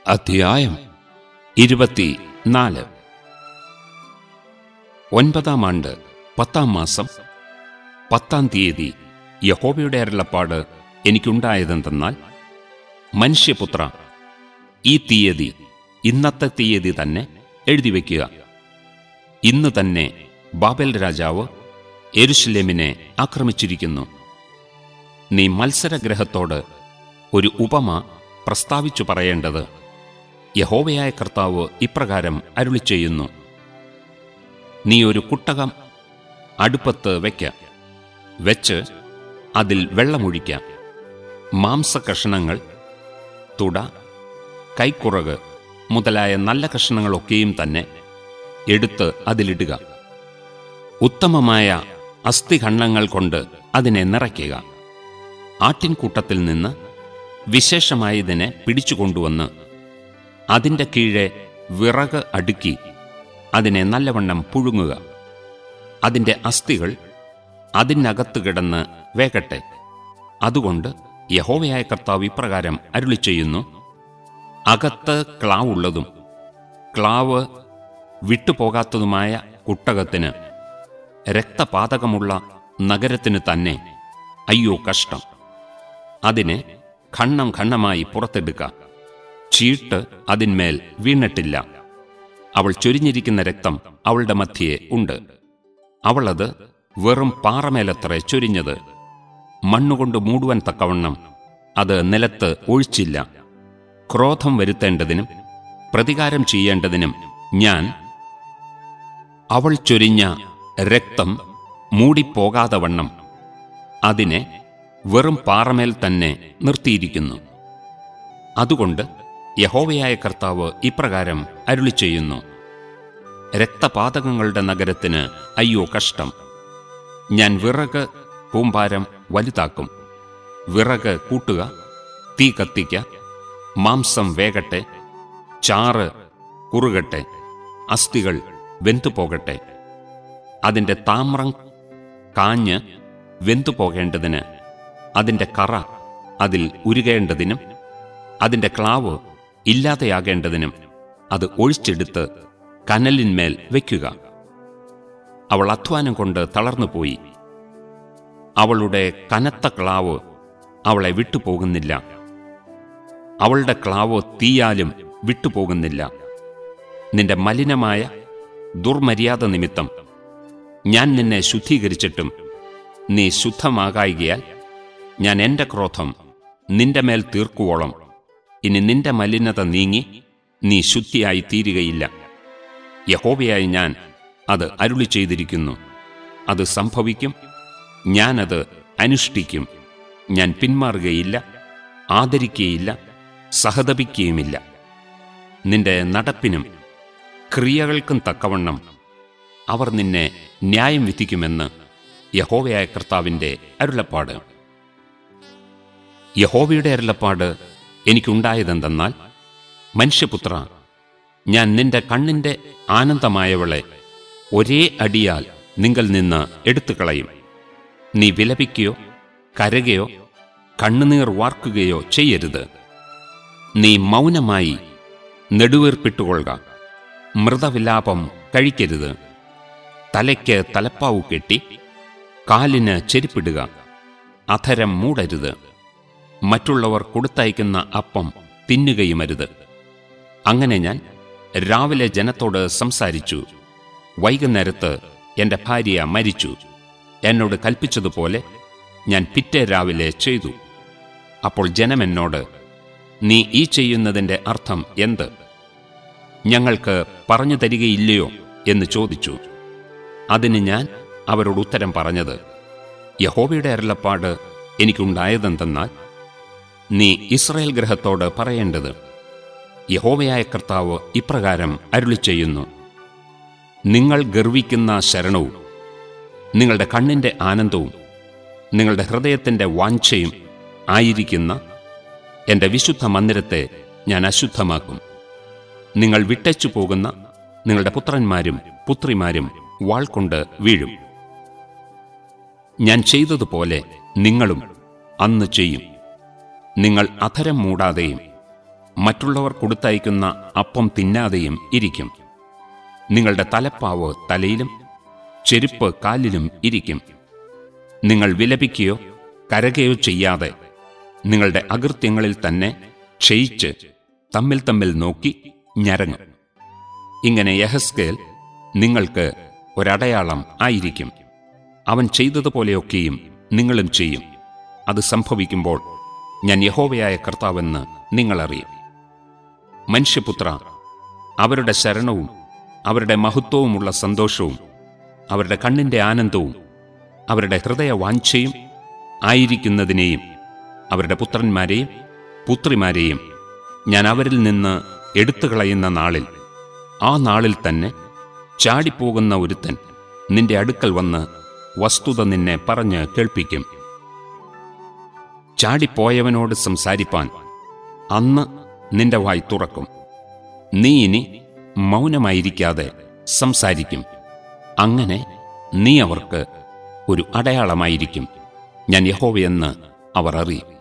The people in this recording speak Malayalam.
അധ്യായം ഇരുപത്തി നാല് ഒൻപതാം ആണ്ട് പത്താം മാസം പത്താം തീയതി യഹോവയുടെ അരുളപ്പാട് എനിക്കുണ്ടായതെന്തെന്നാൽ മനുഷ്യപുത്ര ഈ തീയതി ഇന്നത്തെ തീയതി തന്നെ എഴുതി വയ്ക്കുക ഇന്ന് തന്നെ ബാബേൽ രാജാവ് എരുഷലേമിനെ ആക്രമിച്ചിരിക്കുന്നു നീ മത്സരഗ്രഹത്തോട് ഒരു ഉപമ പ്രസ്താവിച്ചു പറയേണ്ടത് യഹോവയായ കർത്താവ് ഇപ്രകാരം അരുളി ചെയ്യുന്നു നീ ഒരു കുട്ടകം അടുപ്പത്ത് വയ്ക്ക വെച്ച് അതിൽ വെള്ളമൊഴിക്ക മാംസകഷണങ്ങൾ തുട കൈക്കുറക് മുതലായ നല്ല കഷണങ്ങളൊക്കെയും തന്നെ എടുത്ത് അതിലിടുക ഉത്തമമായ അസ്ഥിഖണ്ഡങ്ങൾ കൊണ്ട് അതിനെ നിറയ്ക്കുക ആട്ടിൻകൂട്ടത്തിൽ നിന്ന് വിശേഷമായതിനെ പിടിച്ചുകൊണ്ടുവന്ന് അതിൻ്റെ കീഴെ വിറക് അടുക്കി അതിനെ നല്ലവണ്ണം പുഴുങ്ങുക അതിൻ്റെ അസ്ഥികൾ അതിനകത്ത് കിടന്ന് വേകട്ടെ അതുകൊണ്ട് യഹോവയായ കർത്താവ് ഇപ്രകാരം അരുളി ചെയ്യുന്നു അകത്ത് ക്ലാവുള്ളതും ക്ലാവ് വിട്ടുപോകാത്തതുമായ കുട്ടകത്തിന് രക്തപാതകമുള്ള നഗരത്തിന് തന്നെ അയ്യോ കഷ്ടം അതിനെ ഖണ്ണം ഖണ്ണമായി പുറത്തെടുക്ക ചീട്ട് അതിന്മേൽ വീണിട്ടില്ല അവൾ ചൊരിഞ്ഞിരിക്കുന്ന രക്തം അവളുടെ മധ്യേ ഉണ്ട് അവളത് വെറും പാറമേലത്രേ ചൊരിഞ്ഞത് മണ്ണുകൊണ്ട് മൂടുവാൻ തക്കവണ്ണം അത് നിലത്ത് ഒഴിച്ചില്ല ക്രോധം വരുത്തേണ്ടതിനും പ്രതികാരം ചെയ്യേണ്ടതിനും ഞാൻ അവൾ ചൊരിഞ്ഞ രക്തം മൂടിപ്പോകാതെ വണ്ണം അതിനെ വെറും പാറമേൽ തന്നെ നിർത്തിയിരിക്കുന്നു അതുകൊണ്ട് യഹോവയായ കർത്താവ് ഇപ്രകാരം അരുളി ചെയ്യുന്നു രക്തപാതകങ്ങളുടെ നഗരത്തിന് അയ്യോ കഷ്ടം ഞാൻ വിറക് കൂമ്പാരം വലുതാക്കും വിറക് കൂട്ടുക തീ കത്തിക്ക മാംസം വേകട്ടെ ചാറ് കുറുകട്ടെ അസ്ഥികൾ വെന്തുപോകട്ടെ അതിൻ്റെ താമ്രം കാഞ്ഞ് വെന്തുപോകേണ്ടതിന് അതിൻ്റെ കറ അതിൽ ഉരുകേണ്ടതിനും അതിൻ്റെ ക്ലാവ് ഇല്ലാതെയാകേണ്ടതിനും അത് ഒഴിച്ചെടുത്ത് കനലിന്മേൽ വയ്ക്കുക അവൾ അധ്വാനം കൊണ്ട് തളർന്നുപോയി അവളുടെ കനത്ത ക്ലാവ് അവളെ വിട്ടുപോകുന്നില്ല അവളുടെ ക്ലാവ് തീയാലും വിട്ടുപോകുന്നില്ല നിന്റെ മലിനമായ ദുർമര്യാദ നിമിത്തം ഞാൻ നിന്നെ ശുദ്ധീകരിച്ചിട്ടും നീ ശുദ്ധമാകായികയാൽ ഞാൻ എൻ്റെ ക്രോധം നിന്റെ മേൽ തീർക്കുവോളം ഇനി നിന്റെ മലിനത നീങ്ങി നീ ശുദ്ധിയായി തീരുകയില്ല യഹോവയായി ഞാൻ അത് അരുളി ചെയ്തിരിക്കുന്നു അത് സംഭവിക്കും ഞാനത് അനുഷ്ഠിക്കും ഞാൻ പിന്മാറുകയില്ല ആദരിക്കുകയില്ല സഹതപിക്കുകയുമില്ല നിന്റെ നടപ്പിനും ക്രിയകൾക്കും തക്കവണ്ണം അവർ നിന്നെ ന്യായം വിധിക്കുമെന്ന് യഹോവയായ കർത്താവിൻ്റെ അരുളപ്പാട് യഹോവയുടെ അരുളപ്പാട് എനിക്കുണ്ടായതെന്തെന്നാൽ മനുഷ്യപുത്ര ഞാൻ നിന്റെ കണ്ണിന്റെ ആനന്ദമായവളെ ഒരേ അടിയാൽ നിങ്ങൾ നിന്ന് എടുത്തു കളയും നീ വിലപിക്കുകയോ കരകയോ കണ്ണുനീർ വാർക്കുകയോ ചെയ്യരുത് നീ മൗനമായി നെടുവീർപ്പിട്ടുകൊള്ളുക മൃതവിലാപം കഴിക്കരുത് തലയ്ക്ക് തലപ്പാവ് കെട്ടി കാലിന് ചെരുപ്പിടുക അധരം മൂടരുത് മറ്റുള്ളവർ കൊടുത്തയക്കുന്ന അപ്പം തിന്നുകയുമരുത് അങ്ങനെ ഞാൻ രാവിലെ ജനത്തോട് സംസാരിച്ചു വൈകുന്നേരത്ത് എൻ്റെ ഭാര്യ മരിച്ചു എന്നോട് കൽപ്പിച്ചതുപോലെ ഞാൻ പിറ്റേ രാവിലെ ചെയ്തു അപ്പോൾ ജനം എന്നോട് നീ ഈ ചെയ്യുന്നതിൻ്റെ അർത്ഥം എന്ത് ഞങ്ങൾക്ക് പറഞ്ഞു തരികയില്ലയോ എന്ന് ചോദിച്ചു അതിന് ഞാൻ അവരോട് ഉത്തരം പറഞ്ഞത് യഹോവയുടെ അരുളപ്പാട് എനിക്കുണ്ടായതെന്തെന്നാൽ നീ ഇസ്രായേൽ ഗ്രഹത്തോട് പറയേണ്ടത് യഹോവയായ കർത്താവ് ഇപ്രകാരം അരുളി ചെയ്യുന്നു നിങ്ങൾ ഗർവിക്കുന്ന ശരണവും നിങ്ങളുടെ കണ്ണിൻ്റെ ആനന്ദവും നിങ്ങളുടെ ഹൃദയത്തിൻ്റെ വാഞ്ചയും ആയിരിക്കുന്ന എൻ്റെ വിശുദ്ധ മന്ദിരത്തെ ഞാൻ അശുദ്ധമാക്കും നിങ്ങൾ വിട്ടച്ചു പോകുന്ന നിങ്ങളുടെ പുത്രന്മാരും പുത്രിമാരും വാൾ കൊണ്ട് വീഴും ഞാൻ ചെയ്തതുപോലെ നിങ്ങളും അന്ന് ചെയ്യും നിങ്ങൾ അധരം മൂടാതെയും മറ്റുള്ളവർ കൊടുത്തയക്കുന്ന അപ്പം തിന്നാതെയും ഇരിക്കും നിങ്ങളുടെ തലപ്പാവ് തലയിലും ചെരുപ്പ് കാലിലും ഇരിക്കും നിങ്ങൾ വിലപിക്കുകയോ കരകയോ ചെയ്യാതെ നിങ്ങളുടെ അകൃത്യങ്ങളിൽ തന്നെ ക്ഷയിച്ച് തമ്മിൽ തമ്മിൽ നോക്കി ഞരങ്ങും ഇങ്ങനെ യഹസ്കേൽ നിങ്ങൾക്ക് ഒരടയാളം ആയിരിക്കും അവൻ ചെയ്തതുപോലെയൊക്കെയും നിങ്ങളും ചെയ്യും അത് സംഭവിക്കുമ്പോൾ ഞാൻ യഹോവയായ കർത്താവെന്ന് നിങ്ങളറിയും മനുഷ്യപുത്ര അവരുടെ ശരണവും അവരുടെ മഹത്വവുമുള്ള സന്തോഷവും അവരുടെ കണ്ണിന്റെ ആനന്ദവും അവരുടെ ഹൃദയവാഞ്ചയും ആയിരിക്കുന്നതിനെയും അവരുടെ പുത്രന്മാരെയും പുത്രിമാരെയും ഞാൻ അവരിൽ നിന്ന് എടുത്തുകളയുന്ന നാളിൽ ആ നാളിൽ തന്നെ ചാടിപ്പോകുന്ന ഒരുത്തൻ നിന്റെ അടുക്കൽ വന്ന് വസ്തുത നിന്നെ പറഞ്ഞ് കേൾപ്പിക്കും ചാടിപ്പോയവനോട് സംസാരിപ്പാൻ അന്ന് നിന്റെ വായി തുറക്കും നീ ഇനി മൗനമായിരിക്കാതെ സംസാരിക്കും അങ്ങനെ നീ അവർക്ക് ഒരു അടയാളമായിരിക്കും ഞാൻ യഹോവയെന്ന് അവർ അറിയും